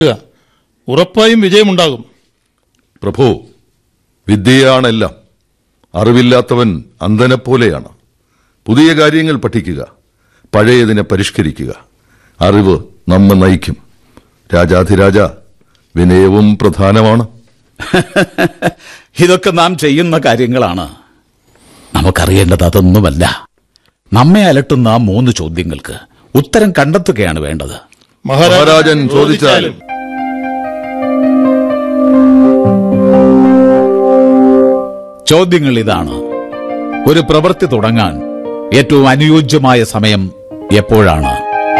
ഉറപ്പായും വിജയമുണ്ടാകും പ്രഭു വിദ്യയാണെല്ലാം അറിവില്ലാത്തവൻ അന്ധനെപ്പോലെയാണ് പുതിയ കാര്യങ്ങൾ പഠിക്കുക പഴയതിനെ പരിഷ്കരിക്കുക അറിവ് നമ്മെ നയിക്കും രാജാധിരാജ വിനയവും പ്രധാനമാണ് ഇതൊക്കെ നാം ചെയ്യുന്ന കാര്യങ്ങളാണ് നമുക്കറിയേണ്ടത് അതൊന്നുമല്ല നമ്മെ അലട്ടുന്ന ആ മൂന്ന് ചോദ്യങ്ങൾക്ക് ഉത്തരം കണ്ടെത്തുകയാണ് വേണ്ടത് മഹാരാജൻ ചോദിച്ചാലും ചോദ്യങ്ങൾ ഇതാണ് ഒരു പ്രവൃത്തി തുടങ്ങാൻ ഏറ്റവും അനുയോജ്യമായ സമയം എപ്പോഴാണ്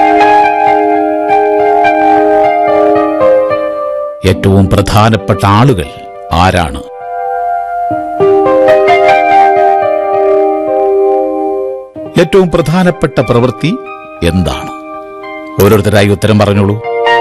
ഏറ്റവും പ്രധാനപ്പെട്ട ആളുകൾ ആരാണ് ഏറ്റവും പ്രധാനപ്പെട്ട പ്രവൃത്തി എന്താണ് ഓരോരുത്തരായി ഉത്തരം പറഞ്ഞോളൂ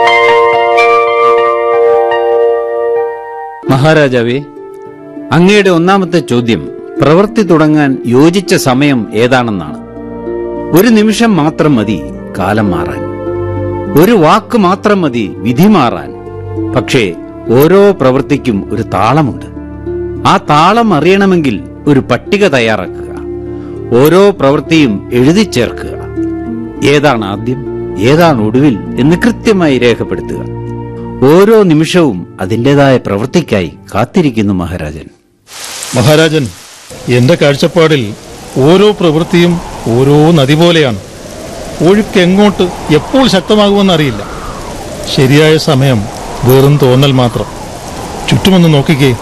മഹാരാജാവേ അങ്ങയുടെ ഒന്നാമത്തെ ചോദ്യം പ്രവൃത്തി തുടങ്ങാൻ യോജിച്ച സമയം ഏതാണെന്നാണ് ഒരു നിമിഷം മാത്രം മതി കാലം മാറാൻ ഒരു വാക്ക് മാത്രം മതി വിധി മാറാൻ പക്ഷേ ഓരോ പ്രവൃത്തിക്കും ഒരു താളമുണ്ട് ആ താളം അറിയണമെങ്കിൽ ഒരു പട്ടിക തയ്യാറാക്കുക ഓരോ പ്രവൃത്തിയും എഴുതി ചേർക്കുക ഏതാണ് ആദ്യം ഏതാണ് ഒടുവിൽ എന്ന് കൃത്യമായി രേഖപ്പെടുത്തുക ഓരോ നിമിഷവും അതിൻ്റെതായ പ്രവൃത്തിക്കായി കാത്തിരിക്കുന്നു മഹാരാജൻ മഹാരാജൻ എന്റെ കാഴ്ചപ്പാടിൽ ഓരോ പ്രവൃത്തിയും ഓരോ നദി പോലെയാണ് ഒഴുക്ക് എങ്ങോട്ട് എപ്പോൾ ശക്തമാകുമെന്നറിയില്ല ശരിയായ സമയം വെറും തോന്നൽ മാത്രം ചുറ്റുമൊന്ന് നോക്കിക്കേ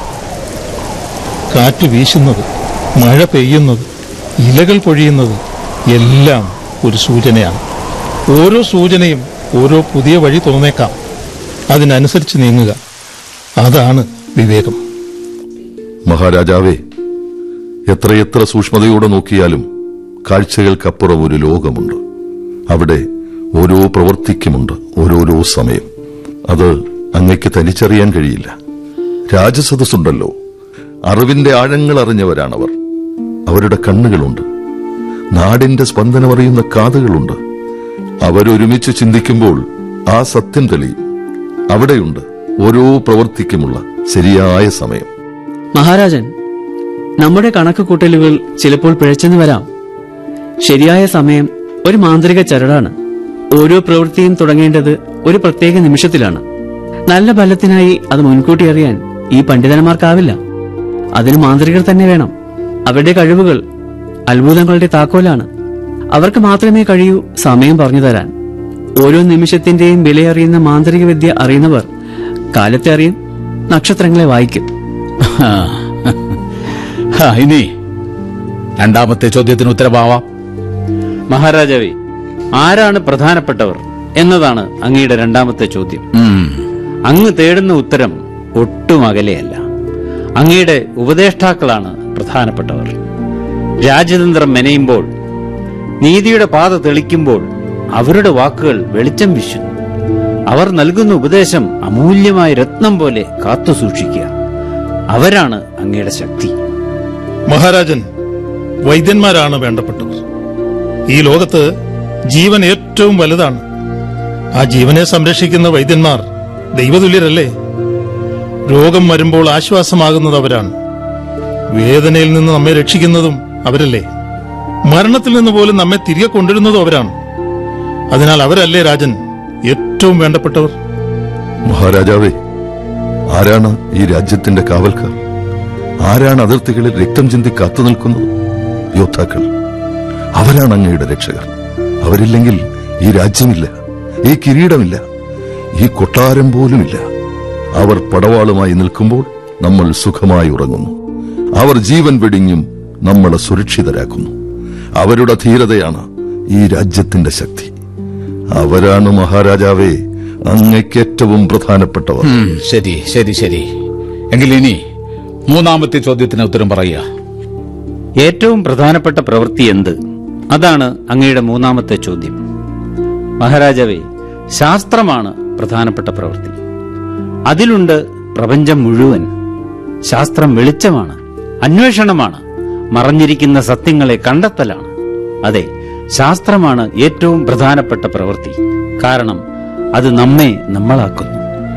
കാറ്റ് വീശുന്നത് മഴ പെയ്യുന്നത് ഇലകൾ പൊഴിയുന്നത് എല്ലാം ഒരു സൂചനയാണ് ഓരോ സൂചനയും ഓരോ പുതിയ വഴി തുറന്നേക്കാം അതിനനുസരിച്ച് നീങ്ങുക അതാണ് വിവേകം മഹാരാജാവേ എത്രയെത്ര സൂക്ഷ്മതയോടെ നോക്കിയാലും കാഴ്ചകൾക്കപ്പുറം ഒരു ലോകമുണ്ട് അവിടെ ഓരോ പ്രവൃത്തിക്കുമുണ്ട് ഓരോരോ സമയം അത് അങ്ങയ്ക്ക് തനിച്ചറിയാൻ കഴിയില്ല രാജസദസ്സുണ്ടല്ലോ അറിവിന്റെ ആഴങ്ങൾ അറിഞ്ഞവരാണവർ അവരുടെ കണ്ണുകളുണ്ട് നാടിന്റെ സ്പന്ദനമറിയുന്ന കാതുകളുണ്ട് അവരൊരുമിച്ച് ചിന്തിക്കുമ്പോൾ ആ സത്യം തെളിയും അവിടെയുണ്ട് ഓരോ പ്രവൃത്തിക്കുമുള്ള ശരിയായ സമയം മഹാരാജൻ നമ്മുടെ കണക്ക് കൂട്ടലുകൾ ചിലപ്പോൾ പിഴച്ചെന്ന് വരാം ശരിയായ സമയം ഒരു മാന്ത്രിക ചരടാണ് ഓരോ പ്രവൃത്തിയും തുടങ്ങേണ്ടത് ഒരു പ്രത്യേക നിമിഷത്തിലാണ് നല്ല ഫലത്തിനായി അത് മുൻകൂട്ടി അറിയാൻ ഈ പണ്ഡിതന്മാർക്കാവില്ല അതിന് മാന്ത്രികർ തന്നെ വേണം അവരുടെ കഴിവുകൾ അത്ഭുതങ്ങളുടെ താക്കോലാണ് അവർക്ക് മാത്രമേ കഴിയൂ സമയം പറഞ്ഞു തരാൻ ഓരോ നിമിഷത്തിന്റെയും വിലയറിയുന്ന മാന്ത്രിക വിദ്യ അറിയുന്നവർ കാലത്തെ അറിയും നക്ഷത്രങ്ങളെ വായിക്കും ആ, ഇനി രണ്ടാമത്തെ ചോദ്യത്തിന് ഉത്തരവാവാം മഹാരാജാവേ ആരാണ് പ്രധാനപ്പെട്ടവർ എന്നതാണ് അങ്ങയുടെ രണ്ടാമത്തെ ചോദ്യം ഉം. അങ്ങ് തേടുന്ന ഉത്തരം ഒട്ടും അകലെയല്ല അങ്ങയുടെ ഉപദേഷ്ടാക്കളാണ് പ്രധാനപ്പെട്ടവർ രാജ്യതന്ത്രം മെനയുമ്പോൾ നീതിയുടെ പാത തെളിക്കുമ്പോൾ അവരുടെ വാക്കുകൾ വെളിച്ചം വീശുന്നു അവർ നൽകുന്ന ഉപദേശം അമൂല്യമായ രത്നം പോലെ കാത്തു സൂക്ഷിക്കുക അവരാണ് അങ്ങയുടെ ശക്തി മഹാരാജൻ വൈദ്യന്മാരാണ് വേണ്ടപ്പെട്ടവർ ഈ ലോകത്ത് ജീവൻ ഏറ്റവും വലുതാണ് ആ ജീവനെ സംരക്ഷിക്കുന്ന വൈദ്യന്മാർ ദൈവതുല്യരല്ലേ രോഗം വരുമ്പോൾ ആശ്വാസമാകുന്നത് അവരാണ് വേദനയിൽ നിന്ന് നമ്മെ രക്ഷിക്കുന്നതും അവരല്ലേ മരണത്തിൽ നിന്ന് പോലും നമ്മെ തിരികെ കൊണ്ടുവരുന്നതും അവരാണ് അതിനാൽ അവരല്ലേ രാജൻ ഏറ്റവും വേണ്ടപ്പെട്ടവർ മഹാരാജാവേ ആരാണ് ഈ രാജ്യത്തിന്റെ കാവൽക്കാർ ആരാണ് അതിർത്തികളിൽ രക്തം ചിന്തി കാത്തു നിൽക്കുന്നത് യോദ്ധാക്കൾ അവരാണ് അങ്ങയുടെ രക്ഷകർ അവരില്ലെങ്കിൽ ഈ രാജ്യമില്ല ഈ കിരീടമില്ല ഈ കൊട്ടാരം പോലുമില്ല അവർ പടവാളുമായി നിൽക്കുമ്പോൾ നമ്മൾ സുഖമായി ഉറങ്ങുന്നു അവർ ജീവൻ വെടിഞ്ഞും നമ്മളെ സുരക്ഷിതരാക്കുന്നു അവരുടെ ധീരതയാണ് ഈ രാജ്യത്തിന്റെ ശക്തി അവരാണ് മഹാരാജാവേ അങ്ങയ്ക്ക് ഏറ്റവും പ്രധാനപ്പെട്ടവർ ഉം, ശരി ശരി ശരി എങ്കിൽ ഇനി മൂന്നാമത്തെ ചോദ്യത്തിന് ഉത്തരം പറയുക ഏറ്റവും പ്രധാനപ്പെട്ട പ്രവൃത്തി എന്ത് അതാണ് അങ്ങയുടെ മൂന്നാമത്തെ ചോദ്യം മഹാരാജാവേ ശാസ്ത്രമാണ് പ്രധാനപ്പെട്ട പ്രവൃത്തി അതിലുണ്ട് പ്രപഞ്ചം മുഴുവൻ ശാസ്ത്രം വെളിച്ചമാണ് അന്വേഷണമാണ് മറഞ്ഞിരിക്കുന്ന സത്യങ്ങളെ കണ്ടെത്തലാണ് അതെ ശാസ്ത്രമാണ് ഏറ്റവും പ്രധാനപ്പെട്ട പ്രവൃത്തി കാരണം അത് നമ്മെ നമ്മളാക്കുന്നു